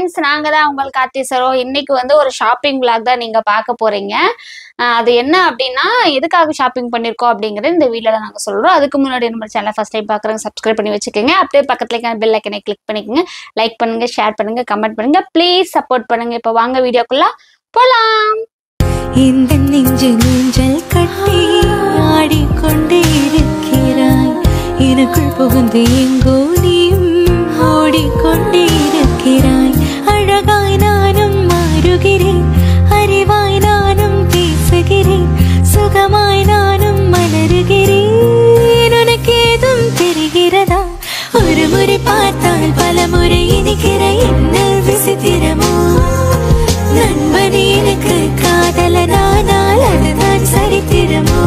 Friends நாங்கள் தான் உங்களுக்கு கார்த்தி சரோ இன்னைக்கு வந்து ஒரு ஷாப்பிங் vlog தான் நீங்கள் பார்க்க போகிறீங்க அது என்ன அப்படின்னா எதுக்காக ஷாப்பிங் பண்ணியிருக்கோம் அப்படிங்கிறது இந்த வீடியோல நாங்கள் சொல்கிறோம் அதுக்கு முன்னாடி நம்ம சேனலை ஃபஸ்ட் டைம் பார்க்குறவங்க சப்ஸ்கிரைப் பண்ணி வச்சுக்கோங்க அப்படியே பக்கத்துல பெல் ஐக்கனை கிளிக் பண்ணிக்கோங்க லைக் பண்ணுங்க ஷேர் பண்ணுங்க கமெண்ட் பண்ணுங்க ப்ளீஸ் சப்போர்ட் பண்ணுங்க இப்போ வாங்க வீடியோக்குள்ள போகலாம் இந்த நெஞ்சு நெஞ்சல் கட்டி ஆடிக்கொண்டே இருக்கிறாய் எனக்குள் புகுந்து எங்கோ நீயும் ஓடிக்கொண்டே இருக்கிறாய் அழகாய் நானும் மாறுகிறேன் அறிவாய் நானும் பேசுகிறேன் சுகமாய் நானும் மலருகிறேன் உனக்கு ஏதும் தெரிகிறதா ஒரு முறை பார்த்தால் பல முறை இனிக்கிற என்ன விசித்திரமோ நண்பன் எனக்கு காதலனானால் அதுதான் சரித்திரமோ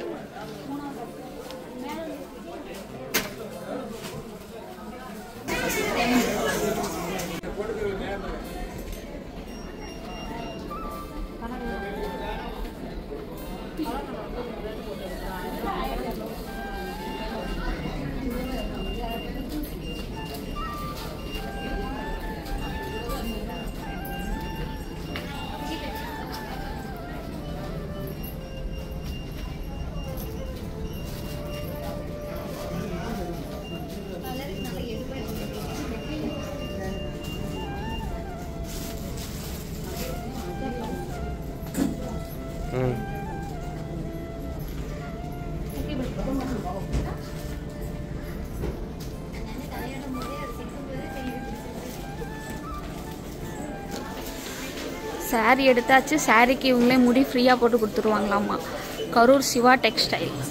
saree எடுத்தாச்சு சாரிக்கு இவங்களே முடி ஃப்ரீயாக போட்டு கொடுத்துருவாங்களாமா கரூர் சிவா டெக்ஸ்டைல்ஸ்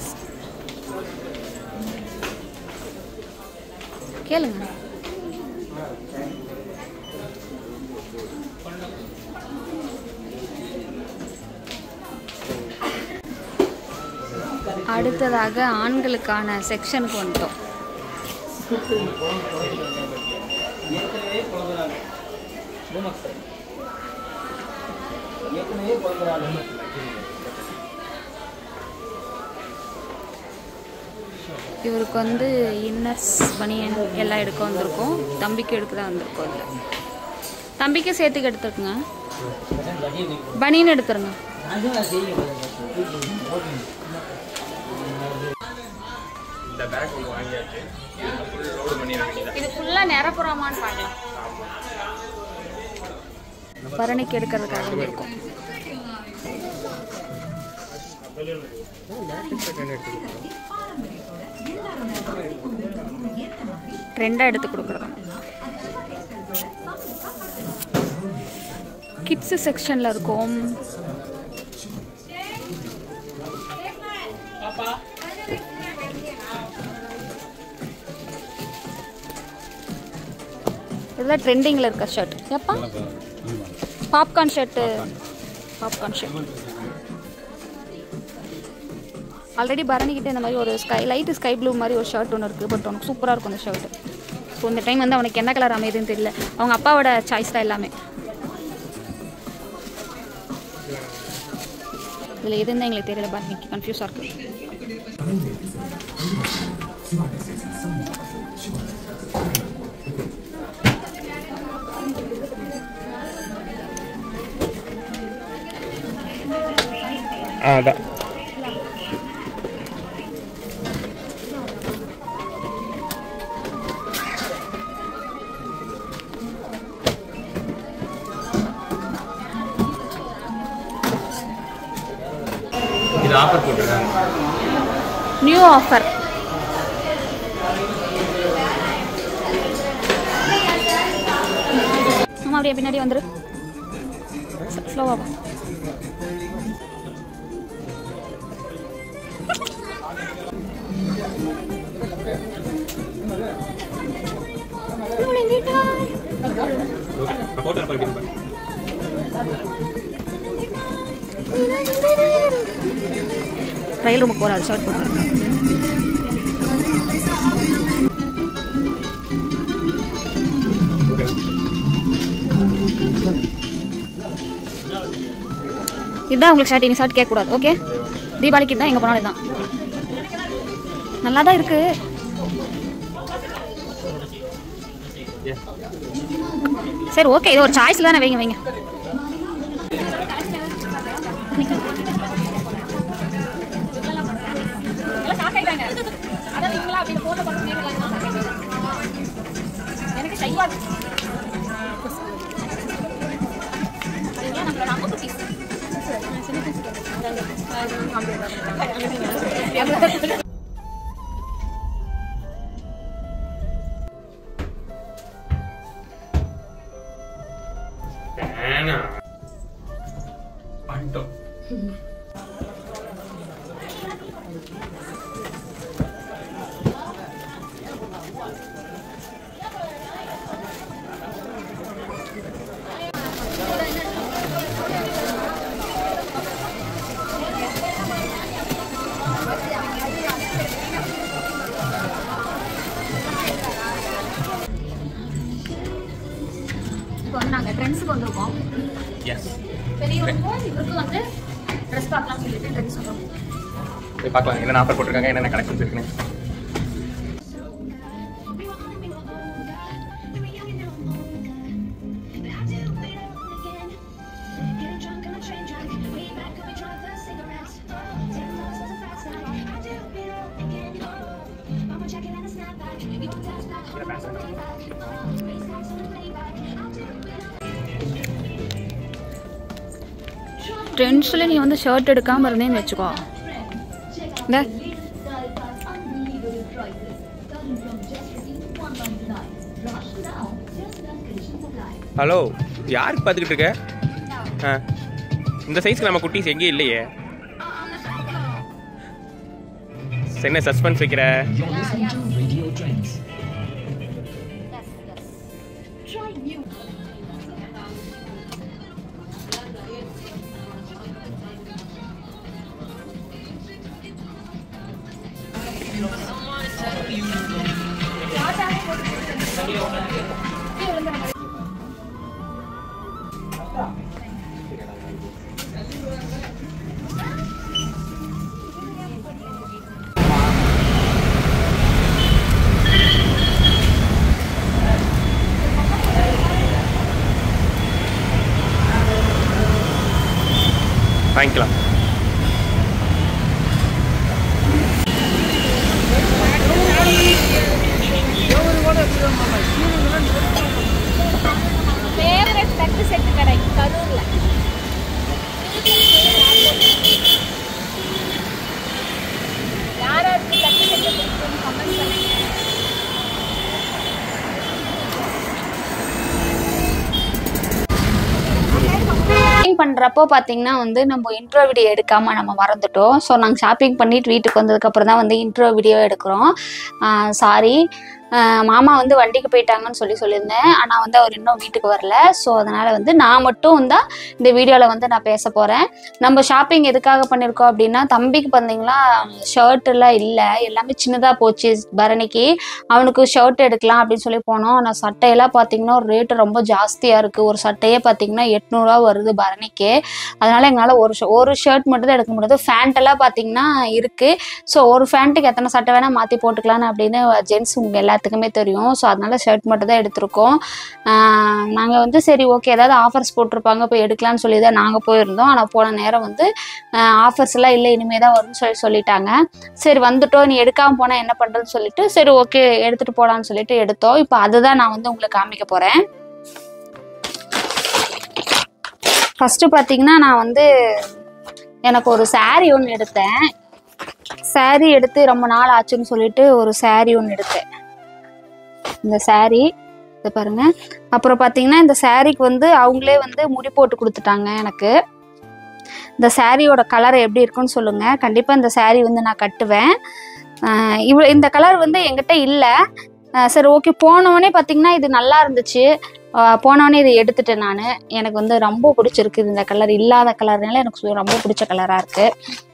கேளுங்க அடுத்ததாக ஆண்களுக்கான செக்ஷனுக்கு வந்துட்டோம் இவருக்கு வந்து இன்னர்ஸ் பனியன் எல்லாம் எடுக்க வந்திருக்கோம் தம்பிக்கு எடுக்க தான் வந்திருக்கோம் இதில் தம்பிக்கு சேர்த்துக்கு எடுத்துருக்குங்க பனியன் எடுத்துருங்க இது ஃபுல்லாக நிரப்புறோமான்னு பார்க்கலாம் பரணிக்கு எடுக்கிறதுக்காக வந்திருக்கோம் ரெண்டாக எடுத்து கொடுக்குறோம் கிட்ஸு செக்ஷனில் இருக்கும் இதெல்லாம் ட்ரெண்டிங்கில் இருக்க ஷர்ட் எப்பா popcorn shirt popcorn shirt already பரணிக்கிட்ட இந்த மாதிரி ஒரு ஸ்கை லைட்டு ஸ்கை ப்ளூ மாதிரி ஒரு ஷர்ட் ஒன்று இருக்குது பட் உனக்கு சூப்பராக இருக்கும் அந்த ஷர்ட் ஸோ இந்த டைம் வந்து அவனுக்கு என்ன கலர் அமையுதுன்னு தெரியல அவங்க அப்பாவோட சாய்ஸ் தான் எல்லாமே இதில் எதுன்னு தான் எங்களுக்கு தெரியல பரணிக்கு கன்ஃபியூஸாக இருக்குது ஆ அதான் இது ஆஃபர் போட்டிருக்காங்க நியூ ஆஃபர் ஆமாம் அப்படியே பின்னாடி வந்துரு ஸ்லோவாக போட்டோ பண்ணிட்டு ட்ரையல் ரூமுக்கு போகிறாரு ஷர்ட் போட்டு இதுதான் உங்களுக்கு ஷர்ட் இனி ஷர்ட் கேட்கக்கூடாது ஓகே தீபாவளிக்கு தான் எங்கே போனாலும் இதுதான் நல்லா தான் இருக்கு Yes. சரி ஓகே இது ஒரு சாய்ஸ் தானே வைங்க வைங்க வேணாம் பண்ணிட்டோம் இப்போ வந்து நாங்கள் ட்ரெண்ட்ஸுக்கு வந்திருக்கோம் எஸ் பெரியவருக்கும் இவருக்கும் வந்து ட்ரெஸ் பார்க்கலாம் சொல்லிட்டு ட்ரெண்ட்ஸ் வந்தோம் போய் பார்க்கலாம் என்னென்ன ஆஃபர் போட்டிருக்காங்க என்னென்ன கலெக்ஷன்ஸ் இருக்குன்னு ட்ரெண்ட்ஸில் நீ வந்து ஷர்ட் எடுக்காமல் இருந்தேன்னு வச்சுக்கோ இந்த ஹலோ யாருக்கு பார்த்துக்கிட்டு இருக்க ஆ இந்த சைஸ்க்கு நம்ம குட்டீஸ் எங்கேயும் இல்லையே என்ன சஸ்பென்ஸ் வைக்கிற வாங்கிக்கலாம் ஃபேவரட் தட்டு செட்டு கடை கரூரில் யாராருக்கு தட்டு செட்டு பிடிக்கும் கமெண்ட் பண்ணுங்க ஷாப்பிங் பண்ணுறப்போ பார்த்தீங்கன்னா வந்து நம்ம இன்ட்ரோ வீடியோ எடுக்காமல் நம்ம மறந்துட்டோம் ஸோ நாங்கள் ஷாப்பிங் பண்ணிட்டு வீட்டுக்கு வந்ததுக்கப்புறம் தான் வந்து இன்ட்ரோ வீடியோ எடுக்கிறோம் சாரி மாமா வந்து வண்டிக்கு போயிட்டாங்கன்னு சொல்லி சொல்லியிருந்தேன் ஆனால் வந்து அவர் இன்னும் வீட்டுக்கு வரல ஸோ அதனால் வந்து நான் மட்டும் தான் இந்த வீடியோவில் வந்து நான் பேச போகிறேன் நம்ம ஷாப்பிங் எதுக்காக பண்ணியிருக்கோம் அப்படின்னா தம்பிக்கு பார்த்தீங்களா ஷர்ட் எல்லாம் இல்லை எல்லாமே சின்னதாக போச்சு பரணிக்கு அவனுக்கு ஷர்ட் எடுக்கலாம் அப்படின்னு சொல்லி போனோம் ஆனால் சட்டையெல்லாம் பார்த்தீங்கன்னா ஒரு ரேட்டு ரொம்ப ஜாஸ்தியாக இருக்குது ஒரு சட்டையே பார்த்தீங்கன்னா எட்நூறுரூவா வருது பரணிக்கு அதனால் எங்களால் ஒரு ஷ- ஒரு ஷர்ட் மட்டும் தான் எடுக்க முடியாது ஃபேண்ட் எல்லாம் பார்த்தீங்கன்னா இருக்குது ஸோ ஒரு ஃபேண்ட்டுக்கு எத்தனை சட்டை வேணால் மாற்றி போட்டுக்கலான்னு அப்படின்னு ஜென்ஸ் உங்கள் எல்லாத்துக்குமே தெரியும் ஸோ அதனால ஷர்ட் மட்டும் தான் எடுத்திருக்கோம் நாங்கள் வந்து சரி ஓகே ஏதாவது ஆஃபர்ஸ் போட்டிருப்பாங்க போய் எடுக்கலாம்னு சொல்லி தான் நாங்கள் போயிருந்தோம் ஆனால் போன நேரம் வந்து ஆஃபர்ஸ் எல்லாம் இல்லை இனிமே தான் வரும்னு சொல்லி சொல்லிட்டாங்க சரி வந்துட்டோம் நீ எடுக்காமல் போனால் என்ன பண்ணுறதுன்னு சொல்லிட்டு சரி ஓகே எடுத்துகிட்டு போகலான்னு சொல்லிட்டு எடுத்தோம் இப்போ அதுதான் நான் வந்து உங்களுக்கு காமிக்க போகிறேன் ஃபஸ்ட்டு பார்த்தீங்கன்னா நான் வந்து எனக்கு ஒரு saree ஒன்று எடுத்தேன் saree எடுத்து ரொம்ப நாள் ஆச்சுன்னு சொல்லிட்டு ஒரு saree ஒன்று எடுத்தேன் இந்த saree இது பாருங்க அப்புறம் பார்த்தீங்கன்னா இந்த சாரீக்கு வந்து அவங்களே வந்து முடி போட்டு கொடுத்துட்டாங்க எனக்கு இந்த சாரியோட கலர் எப்படி இருக்குன்னு சொல்லுங்க கண்டிப்பாக இந்த saree வந்து நான் கட்டுவேன் ஆஹ் இவ்வளோ இந்த கலர் வந்து என்கிட்ட இல்லை சரி ஓகே போனவொடனே பார்த்தீங்கன்னா இது நல்லா இருந்துச்சு ஆஹ் போனவொடனே இதை எடுத்துட்டேன் நான் எனக்கு வந்து ரொம்ப பிடிச்சிருக்கு இந்த கலர் இல்லாத கலர்னால எனக்கு சு- ரொம்ப பிடிச்ச கலராக இருக்குது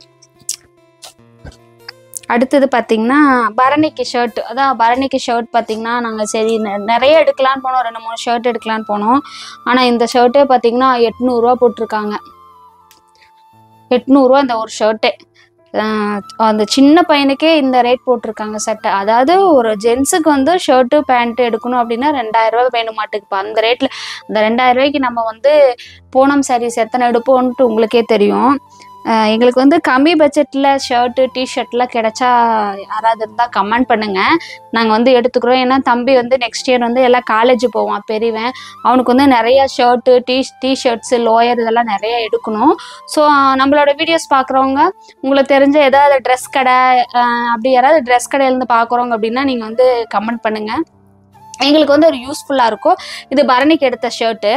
அடுத்தது பார்த்தீங்கன்னா பரணிக்கு ஷர்ட் அதான் பரணிக்கு ஷர்ட் பார்த்தீங்கன்னா நாங்கள் சரி நெ- நிறைய எடுக்கலான்னு போனோம் ரெண்டு மூணு ஷர்ட் எடுக்கலான்னு போனோம் ஆனால் இந்த ஷர்ட்டே பார்த்தீங்கன்னா எட்நூறுரூவா போட்டிருக்காங்க எட்நூறுரூவா இந்த ஒரு ஷர்ட்டே ஆஹ் அந்த சின்ன பையனுக்கே இந்த ரேட் போட்டிருக்காங்க சட்டை அதாவது ஒரு ஜென்ஸுக்கு வந்து ஷர்ட்டு பேண்ட்டு எடுக்கணும் அப்படின்னா ரெண்டாயிரம் ரூபாய் வேணும் மாட்டுக்குப்பா அந்த ரேட்டில் அந்த ரெண்டாயிரம் ரூபாய்க்கு நம்ம வந்து பூனம் சாரீஸ் எத்தனை எடுப்போம்ன்ட்டு உங்களுக்கே தெரியும் ஆஹ் எங்களுக்கு வந்து கம்மி பட்ஜெட்டில் ஷர்ட்டு டிஷர்ட்லாம் கிடைச்சா யாராவது இருந்தால் கமெண்ட் பண்ணுங்கள் நாங்கள் வந்து எடுத்துக்கிறோம் ஏன்னா தம்பி வந்து நெக்ஸ்ட் இயர் வந்து எல்லாம் காலேஜ் போவான் பெரியவன் அவனுக்கு வந்து நிறைய ஷர்ட்டு டீ டிஷர்ட்ஸு லோயர் இதெல்லாம் நிறைய எடுக்கணும் ஸோ நம்மளோட வீடியோஸ் பார்க்குறவங்க உங்களுக்கு தெரிஞ்ச ஏதாவது ட்ரெஸ் கடை ஆஹ் அப்படி யாராவது ட்ரெஸ் கடையிலேருந்து பார்க்குறவங்க அப்படின்னா நீங்கள் வந்து கமெண்ட் பண்ணுங்கள் எங்களுக்கு வந்து ஒரு யூஸ்ஃபுல்லாக இருக்கும் இது பரணிக்கு எடுத்த ஷர்ட்டு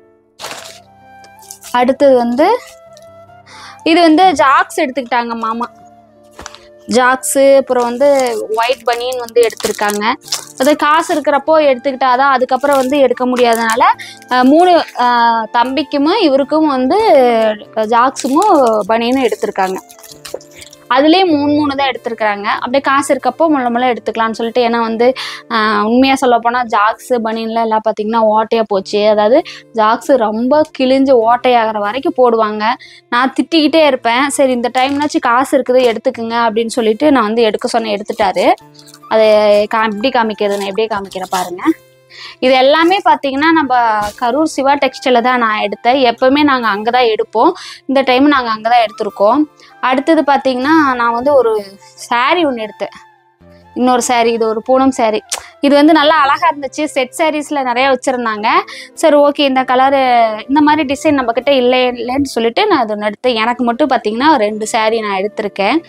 அடுத்தது வந்து இது வந்து ஜாக்ஸ் எடுத்துக்கிட்டாங்க மாமா ஜாக்ஸு அப்புறம் வந்து ஒயிட் பனியன் வந்து எடுத்திருக்காங்க அது காசு இருக்கிறப்போ எடுத்துக்கிட்டாதான் அதுக்கப்புறம் வந்து எடுக்க முடியாதனால அஹ், மூணு அஹ், தம்பிக்கும் இவருக்கும் வந்து ஜாக்ஸும் பனியனும் எடுத்திருக்காங்க அதுலேயே மூணு மூணு தான் எடுத்திருக்கிறாங்க அப்படியே காசு இருக்கப்போ முள்ள முள்ள எடுத்துக்கலாம்னு சொல்லிட்டு ஏன்னா வந்து உண்மையாக சொல்ல போனால் ஜாக்ஸு பனியன்லாம் எல்லாம் பார்த்தீங்கன்னா ஓட்டையாக போச்சு அதாவது ஜாக்ஸு ரொம்ப கிழிஞ்சு ஓட்டையாகிற வரைக்கும் போடுவாங்க நான் திட்டிக்கிட்டே இருப்பேன் சரி இந்த டைம்னாச்சும் காசு இருக்குது எடுத்துக்குங்க அப்படின்னு சொல்லிட்டு நான் வந்து எடுக்க சொன்னேன் எடுத்துட்டாரு அதை கா எப்படி காமிக்கிறது நான் எப்படியே காமிக்கிறேன் பாருங்க இது எல்லாமே பார்த்தீங்கன்னா நம்ம கரூர் சிவா டெக்ஸ்டைல தான் நான் எடுத்தேன் எப்பவுமே நாங்கள் அங்கே தான் எடுப்போம் இந்த டைம் நாங்கள் அங்கே தான் எடுத்திருக்கோம் அடுத்தது பார்த்தீங்கன்னா நான் வந்து ஒரு saree ஒன்று எடுத்தேன் இன்னொரு saree இது ஒரு பூனம் saree இது வந்து நல்லா அழகாக இருந்துச்சு செட் சாரீஸில் நிறைய வச்சுருந்தாங்க சரி ஓகே இந்த கலரு இந்த மாதிரி டிசைன் நம்மக்கிட்ட இல்லை இல்லைன்னு சொல்லிட்டு நான் அது ஒன்று எடுத்தேன் எனக்கு மட்டும் பார்த்தீங்கன்னா ரெண்டு saree நான் எடுத்திருக்கேன்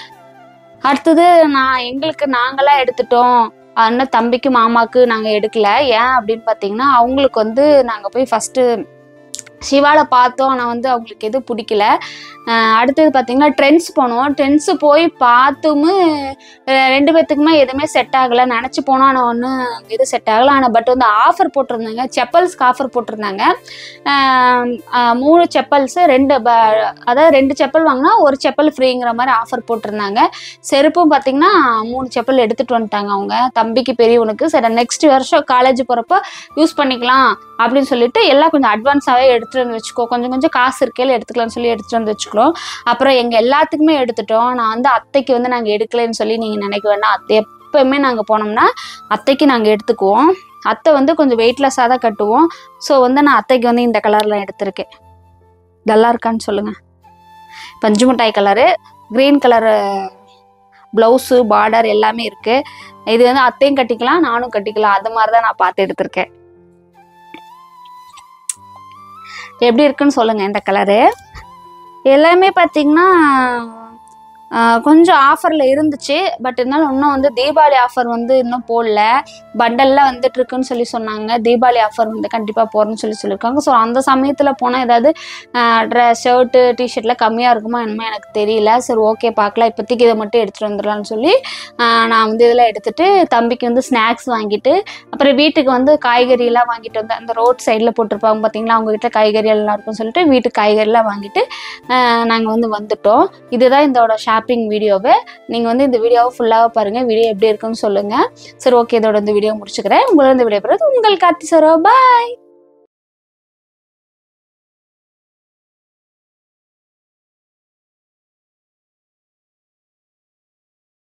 அடுத்தது நான் எங்களுக்கு நாங்களாம் எடுத்துட்டோம் அண்ணன் தம்பிக்கு மாமாக்கு நாங்கள் எடுக்கல ஏன் அப்படின்னு பார்த்தீங்கன்னா அவங்களுக்கு வந்து நாங்கள் போய் ஃபஸ்ட்டு சிவால பார்த்தோம் ஆனால் வந்து அவங்களுக்கு எதுவும் பிடிக்கல அஹ் அடுத்தது பார்த்தீங்கன்னா ட்ரெண்ட்ஸ் போனோம் ட்ரெண்ட்ஸு போய் பார்த்தும் அஹ் ரெண்டு பேர்த்துக்குமே எதுவுமே செட் ஆகலை நினச்சி போனோம் ஆனால் ஒன்றும் எதுவும் செட் ஆகலை ஆனால் பட் வந்து ஆஃபர் போட்டிருந்தாங்க செப்பல்ஸ்க்கு ஆஃபர் போட்டிருந்தாங்க அஹ் அஹ் மூணு செப்பல்ஸு ரெண்டு ப அதாவது ரெண்டு செப்பல் வாங்கினா ஒரு செப்பல் ஃப்ரீங்கிற மாதிரி ஆஃபர் போட்டிருந்தாங்க செருப்பும் பார்த்தீங்கன்னா மூணு செப்பல் எடுத்துகிட்டு வந்துட்டாங்க அவங்க தம்பிக்கு பெரியவனுக்கு சரி நெக்ஸ்ட் வருஷம் காலேஜ் போகிறப்ப யூஸ் பண்ணிக்கலாம் அப்படின்னு சொல்லிட்டு எல்லாம் கொஞ்சம் அட்வான்ஸாகவே எடுத்துகிட்டு வந்து வச்சுக்கோ கொஞ்சம் கொஞ்சம் காசு இருக்கையில் எடுத்துக்கலாம்னு சொல்லி எடுத்துகிட்டு வந்து வச்சுக்கிறோம் அப்புறம் எங்கள் எல்லாத்துக்குமே எடுத்துட்டோம் நான் வந்து அத்தைக்கு வந்து நாங்கள் எடுக்கலைன்னு சொல்லி நீங்கள் நினைக்க வேண்டாம் அத்தை எப்பவுமே நாங்கள் போனோம்னா அத்தைக்கு நாங்கள் எடுத்துக்குவோம் அத்தை வந்து கொஞ்சம் வெயிட்லெஸ்ஸாக தான் கட்டுவோம் ஸோ வந்து நான் அத்தைக்கு வந்து இந்த கலரில் எடுத்திருக்கேன் நல்லா இருக்கான்னு சொல்லுங்கள் பஞ்சு மிட்டாய் colour green colour blouse border எல்லாமே இருக்குது இது வந்து அத்தையும் கட்டிக்கலாம் நானும் கட்டிக்கலாம் அது மாதிரி தான் நான் பார்த்து எடுத்திருக்கேன் எப்படி இருக்குன்னு சொல்லுங்கள் இந்த கலரு எல்லாமே பார்த்தீங்கன்னா ஆஹ், கொஞ்சம் ஆஃபரில் இருந்துச்சு பட் இருந்தாலும் இன்னும் வந்து தீபாவளி ஆஃபர் வந்து இன்னும் போடல பண்டல்லாம் வந்துட்டு இருக்குன்னு சொல்லி சொன்னாங்க தீபாவளி ஆஃபர் வந்து கண்டிப்பாக போகிறேன்னு சொல்லி சொல்லியிருக்காங்க ஸோ அந்த சமயத்தில் போனால் ஏதாவது ட்ரெஸ் ஷர்ட்டு டிஷர்ட்டில் கம்மியாக இருக்குமா என்னமோ எனக்கு தெரியல சரி ஓகே பார்க்கலாம் இப்போதைக்கு இதை மட்டும் எடுத்துகிட்டு வந்துடலாம்னு சொல்லி ஆஹ், நான் வந்து இதெல்லாம் எடுத்துட்டு தம்பிக்கு வந்து ஸ்நாக்ஸ் வாங்கிட்டு அப்புறம் வீட்டுக்கு வந்து காய்கறியெல்லாம் வாங்கிட்டு வந்து அந்த ரோட் சைடில் போட்டிருப்பாங்க பார்த்தீங்களா அவங்க கிட்ட காய்கறி எல்லாம் இருக்கும்னு சொல்லிட்டு வீட்டுக்கு காய்கறிலாம் வாங்கிட்டு நாங்கள் வந்து வந்துட்டோம் இதுதான் இதோட ஷாப்பிங் வீடியோவு நீங்கள் வந்து இந்த வீடியோவை ஃபுல்லாக பாருங்கள் வீடியோ எப்படி இருக்குன்னு சொல்லுங்கள் சரி ஓகே இதோட இந்த வீடியோ முடிச்சுக்கிறேன் உங்களோட இந்த வீடியோ பிறகு உங்கள் கார்த்தி சரோ பாய்